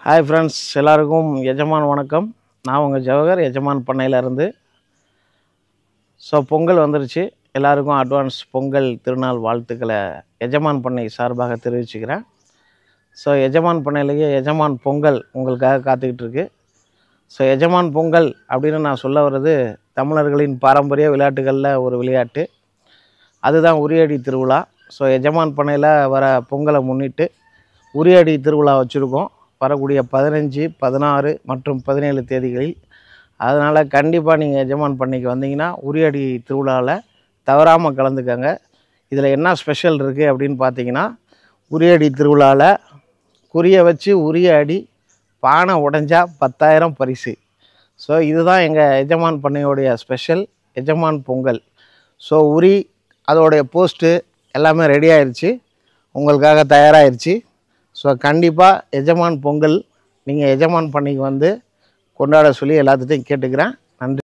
hi friends எல்லாருக்கும் எஜமான் வணக்கம் நான் உங்கள் ஜவஹர் எஜமான் பண்ணையிலேருந்து ஸோ பொங்கல் வந்துருச்சு எல்லாருக்கும் அட்வான்ஸ் பொங்கல் திருநாள் வாழ்த்துக்களை எஜமான் பண்ணை சார்பாக தெரிவிச்சுக்கிறேன் ஸோ எஜமான் பண்ணையிலேயே எஜமான் பொங்கல் உங்களுக்காக காத்துக்கிட்டு இருக்கு ஸோ எஜமான் பொங்கல் அப்படின்னு நான் சொல்ல வர்றது தமிழர்களின் பாரம்பரிய விளையாட்டுகளில் ஒரு விளையாட்டு அதுதான் உரியடி திருவிழா ஸோ எஜமான் பண்ணையில் வர பொங்கலை முன்னிட்டு உரியடி திருவிழா வச்சுருக்கோம் வரக்கூடிய பதினஞ்சு பதினாறு மற்றும் பதினேழு தேதிகளில் அதனால் கண்டிப்பாக நீங்கள் எஜமான் பண்ணைக்கு வந்தீங்கன்னா உரியடி திருவிழாவில் தவறாமல் கலந்துக்கங்க இதில் என்ன ஸ்பெஷல் இருக்குது அப்படின்னு பார்த்தீங்கன்னா உரியடி திருவிழாவில் குறிய வச்சு உரிய அடி பானை உடைஞ்சா பத்தாயிரம் பரிசு ஸோ இதுதான் எங்கள் எஜமான் பண்ணையோடைய ஸ்பெஷல் எஜமான் பொங்கல் ஸோ உரி அதோடைய போஸ்ட்டு எல்லாமே ரெடி ஆயிருச்சு உங்களுக்காக தயாராகிருச்சு ஸோ கண்டிப்பாக எஜமான் பொங்கல் நீங்கள் எஜமான் பண்ணைக்கு வந்து கொண்டாட சொல்லி எல்லாத்துட்டையும் கேட்டுக்கிறேன்